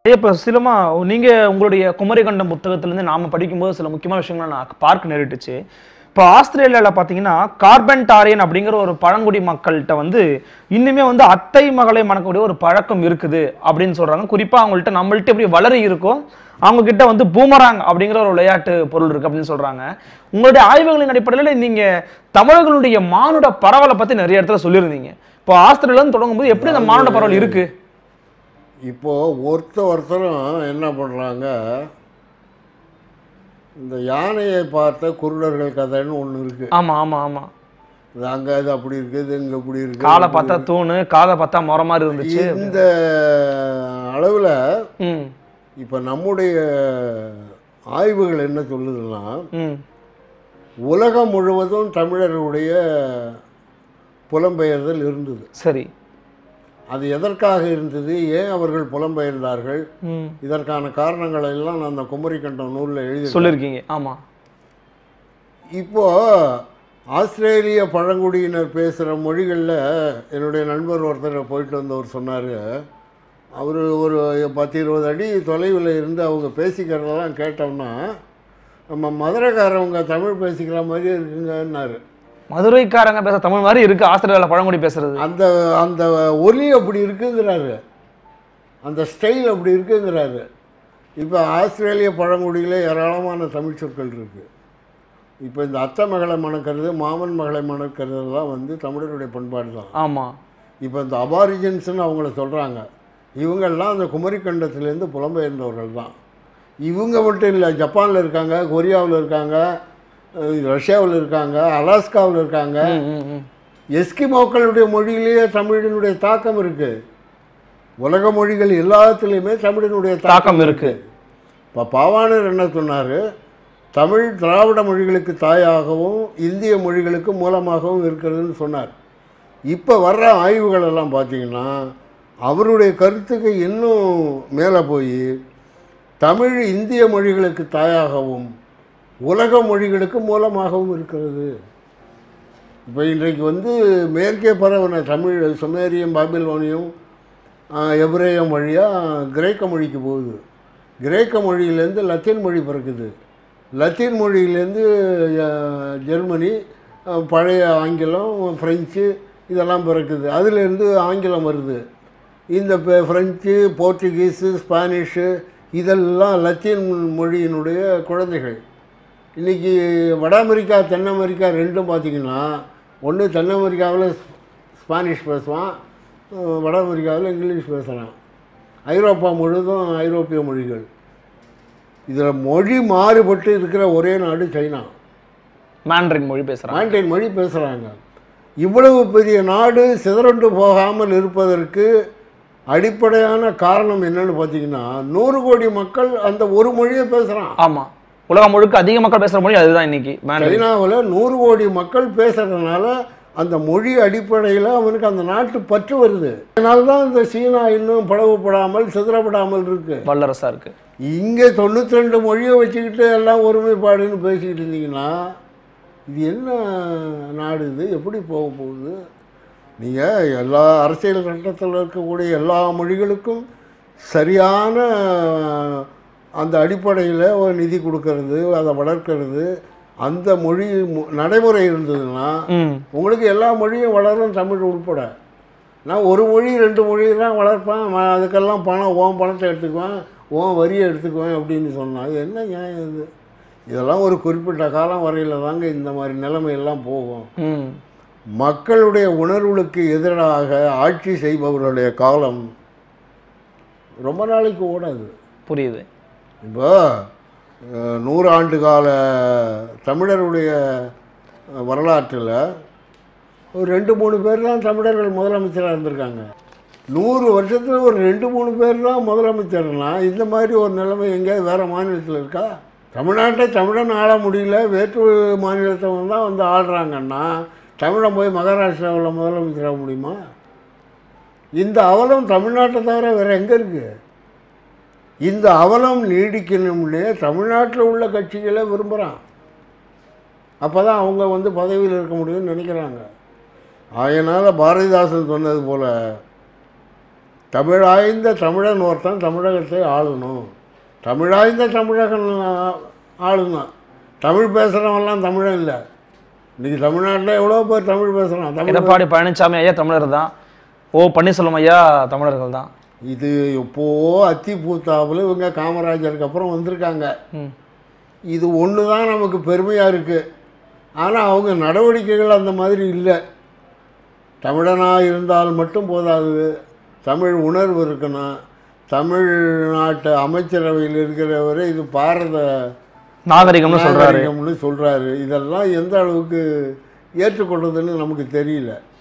இப்போ சிலமா நீங்க உங்களுடைய குமரிகண்டம் புத்தகத்திலேருந்து நாம படிக்கும்போது சில முக்கியமான விஷயங்களை நான் பார்க்க நேரிட்டுச்சு இப்போ ஆஸ்திரேலியாவில் பார்த்தீங்கன்னா கார்பன்டாரியன் அப்படிங்கிற ஒரு பழங்குடி மக்கள்கிட்ட வந்து இன்னுமே வந்து அத்தை மகளை மணக்கக்கூடிய ஒரு பழக்கம் இருக்குது அப்படின்னு சொல்றாங்க குறிப்பா அவங்கள்ட்ட நம்மள்ட்ட எப்படி வளரி இருக்கோ அவங்க கிட்ட வந்து பூமராங் அப்படிங்கிற ஒரு விளையாட்டு பொருள் இருக்கு அப்படின்னு சொல்றாங்க உங்களுடைய ஆய்வுகளின் அடிப்படையில் நீங்க தமிழர்களுடைய மானுட பரவலை பத்தி நிறைய இடத்துல சொல்லியிருந்தீங்க இப்போ ஆஸ்திரேலியான்னு தொடங்கும்போது எப்படி அந்த மானுட பரவல் இருக்கு இப்போ ஒருத்த ஒருத்தரும் என்ன பண்ணுறாங்க இந்த யானையை பார்த்த குருடர்கள் கதைன்னு ஒன்று இருக்கு ஆமா ஆமா ஆமா இது அங்கே இது அப்படி இருக்குது இது இங்கே இப்படி இருக்கு காலை பார்த்தா தூணு காதை பார்த்தா முறை மாதிரி இருந்துச்சு இந்த அளவில் ம் இப்போ நம்முடைய ஆய்வுகள் என்ன சொல்லுதுன்னா ம் உலகம் முழுவதும் தமிழர்களுடைய புலம்பெயர்தல் இருந்தது சரி அது எதற்காக இருந்தது ஏன் அவர்கள் புலம்பெயர்ந்தார்கள் ம் இதற்கான காரணங்களை எல்லாம் நான் அந்த குமரிக்கண்டம் நூலில் எழுதி சொல்லியிருக்கீங்க ஆமா இப்போ ஆஸ்திரேலிய பழங்குடியினர் பேசுகிற மொழிகளில் என்னுடைய நண்பர் ஒருத்தர் போயிட்டு வந்தவர் சொன்னார் அவர் ஒரு பத்து இருபது அடி தொலைவில் இருந்து அவங்க பேசிக்கிறதெல்லாம் கேட்டோம்னா நம்ம மதுரைக்காரவங்க தமிழ் பேசிக்கிற மாதிரி இருக்குங்கன்னாரு மதுரைக்காரங்க பேச தமிழ் மாதிரி இருக்கு ஆஸ்திரேலியாவில் பழங்குடி பேசுறது அந்த அந்த ஒலி அப்படி இருக்குங்கிறாரு அந்த ஸ்டைல் அப்படி இருக்குங்கிறாரு இப்போ ஆஸ்திரேலிய பழங்குடியில ஏராளமான தமிழ் சொற்கள் இருக்குது இப்போ இந்த அத்தை மகளை மணக்கிறது மாமன் மகளை மணக்கிறதுலாம் வந்து தமிழருடைய பண்பாடு தான் ஆமா இப்போ இந்த அபாரிஜின்ஸ்னு அவங்கள சொல்கிறாங்க இவங்கெல்லாம் அந்த குமரிக்கண்டத்துலேருந்து புலம்பெயர்ந்தவர்கள் தான் இவங்க மட்டும் இல்லை ஜப்பானில் இருக்காங்க கொரியாவில் இருக்காங்க அஹ் ரஷ்யாவில் இருக்காங்க அலாஸ்காவில் இருக்காங்க ம், ம், ம். எஸ்கிமோக்களுடைய மொழியிலேயே தமிழினுடைய தாக்கம் இருக்கு உலக மொழிகள் எல்லாத்துலேயுமே தமிழினுடைய தாக்கம் இருக்கு இப்போ பாவாணர் என்ன சொன்னார் தமிழ் திராவிட மொழிகளுக்கு தாயாகவும் இந்திய மொழிகளுக்கு மூலமாகவும் இருக்கிறதுன்னு சொன்னார் இப்போ வர்ற ஆய்வுகள் எல்லாம் பார்த்தீங்கன்னா அவருடைய கருத்துக்கு இன்னும் மேலே போய் தமிழ் இந்திய மொழிகளுக்கு தாயாகவும் உலக மொழிகளுக்கு மூலமாகவும் இருக்கிறது இப்போ இன்றைக்கு வந்து மேற்கே பரவன தமிழ் சுமேரியம் பாபிலோனியம் ஆஹ், எபிரேயம் வழியாக கிரேக்க மொழிக்கு போகுது கிரேக்க மொழியிலேருந்து லத்தீன் மொழி பிறக்குது லத்தீன் மொழியிலேருந்து அஹ், ஜெர்மனி அஹ், பழைய ஆங்கிலம் ஃப்ரெஞ்சு இதெல்லாம் பிறக்குது அதுலேருந்து ஆங்கிலம் வருது இந்த பெ- ஃப்ரெஞ்சு போர்ச்சுகீஸு ஸ்பானிஷு இதெல்லாம் லத்தீன் மொழியினுடைய குழந்தைகள் இன்றைக்கி வட அமெரிக்கா தென் அமெரிக்கா ரெண்டும் பார்த்திங்கன்னா ஒன்று தென் அமெரிக்காவில் ஸ்பானிஷ் பேசுவான் அஹ் வட அமெரிக்காவில் இங்கிலீஷ் பேசுகிறான் ஐரோப்பா முழுதும் ஐரோப்பிய மொழிகள் இதில் மொழி மாறுபட்டு இருக்கிற ஒரே நாடு சைனா மேண்ட்ரின் மொழி பேசுறாங்க மாண்டைன் மொழி பேசுகிறாங்க இவ்வளவு பெரிய நாடு சிதறண்டு போகாமல் இருப்பதற்கு அடிப்படையான காரணம் என்னன்னு பார்த்தீங்கன்னா நூறு கோடி மக்கள் அந்த ஒரு மொழியை பேசுகிறான் ஆமா உலகம் முழுக்க அதிக மக்கள் பேசுற மொழி அதுதான் இன்னைக்கு மேண்ட்ரின் சைனாவில் நூறு கோடி மக்கள் பேசுறதுனால அந்த மொழி அடிப்படையில் அவனுக்கு அந்த நாட்டு பற்று வருது அதனால தான் இந்த சீனா இன்னும் பிளவுபடாமல் சிதறப்படாமல் இருக்கு வல்லரசா இருக்கு இங்கே தொண்ணூற்றி ரெண்டு மொழியை வச்சுக்கிட்டு எல்லாம் ஒருமைப்பாடுன்னு பேசிக்கிட்டு இருந்தீங்கன்னா இது என்ன நாடு இது எப்படி போக போகுது நீங்கள் எல்லா அரசியல் சட்டத்தில் இருக்கக்கூடிய எல்லா மொழிகளுக்கும் சரியான அந்த அடிப்படையில் ஒரு நிதி கொடுக்கறது அதை வளர்க்கறது அந்த மொழி மு- நடைமுறை இருந்ததுன்னா ம் உங்களுக்கு எல்லா மொழியும் வளரும் தமிழ் உட்பட நான் ஒரு மொழி ரெண்டு மொழி தான் வளர்ப்பேன் ம- அதுக்கெல்லாம் பணம் ஓன் பணத்தை எடுத்துக்குவேன் ஓன் வரியை எடுத்துக்குவேன் அப்படின்னு சொன்னா இது என்ன நியாயம் இது இதெல்லாம் ஒரு குறிப்பிட்ட காலம் வரையில் தாங்க இந்த மாதிரி நிலைமையெல்லாம் போகும் ம் மக்களுடைய உணர்வுகளுக்கு எதிராக ஆட்சி செய்பவர்களுடைய காலம் ரொம்ப நாளைக்கு ஓடாது புரியுது இப்போ அஹ், நூறு ஆண்டு கால தமிழருடைய அஹ், வரலாற்றில் ஒரு ரெண்டு மூணு பேர் தான் தமிழர்கள் முதலமைச்சராக இருந்திருக்காங்க நூறு வருஷத்தில் ஒரு ரெண்டு மூணு பேர் தான் முதலமைச்சர்னா இந்த மாதிரி ஒரு நிலைமை எங்கேயாவது வேறு மாநிலத்தில் இருக்கா தமிழ்நாட்டை தமிழன் ஆள முடியல வேற்று மாநிலத்தவங்க தான் வந்து ஆள்றாங்கன்னா தமிழன் போய் மகாராஷ்டிராவில் முதலமைச்சராக முடியுமா இந்த அவலம் தமிழ்நாட்டை தவிர வேறு எங்கே இருக்குது இந்த அவலம் நீடிக்கணும்னே தமிழ்நாட்டில் உள்ள கட்சிகளை விரும்புகிறான் அப்போ தான் அவங்க வந்து பதவியில் இருக்க முடியும்னு நினைக்கிறாங்க அதனால் பாரதிதாசன் சொன்னது போல் தமிழாய்ந்த தமிழன் ஒருத்தன் தமிழகத்தை ஆளணும் தமிழாய்ந்த தமிழகன் ஆ- ஆளுங்க தமிழ் பேசுகிறவன்லாம் தமிழன் இல்லை இன்னைக்கு தமிழ்நாட்டில் எவ்வளோ பேர் தமிழ் பேசுகிறான் தமிழ் எடப்பாடி பழனிசாமி ஐயா தமிழர் தான் ஓ பன்னீர்செல்வம் ஐயா தமிழர்கள் தான் இது எப்போ அத்தி பூத்தாப்புல இவங்க காமராஜருக்கு அப்புறம் வந்திருக்காங்க ம் இது ஒன்று தான் நமக்கு பெருமையாக இருக்குது ஆனால் அவங்க நடவடிக்கைகள் அந்த மாதிரி இல்லை தமிழனாக இருந்தால் மட்டும் போதாது தமிழ் உணர்வு இருக்கணும் தமிழ்நாட்டு அமைச்சரவையில் இருக்கிறவரை இது பாரத நாகரிகம்னு சொல்றாரு நாகரிகம்னு சொல்கிறாரு இதெல்லாம் எந்த அளவுக்கு ஏற்றுக்கொள்றதுன்னு நமக்கு தெரியல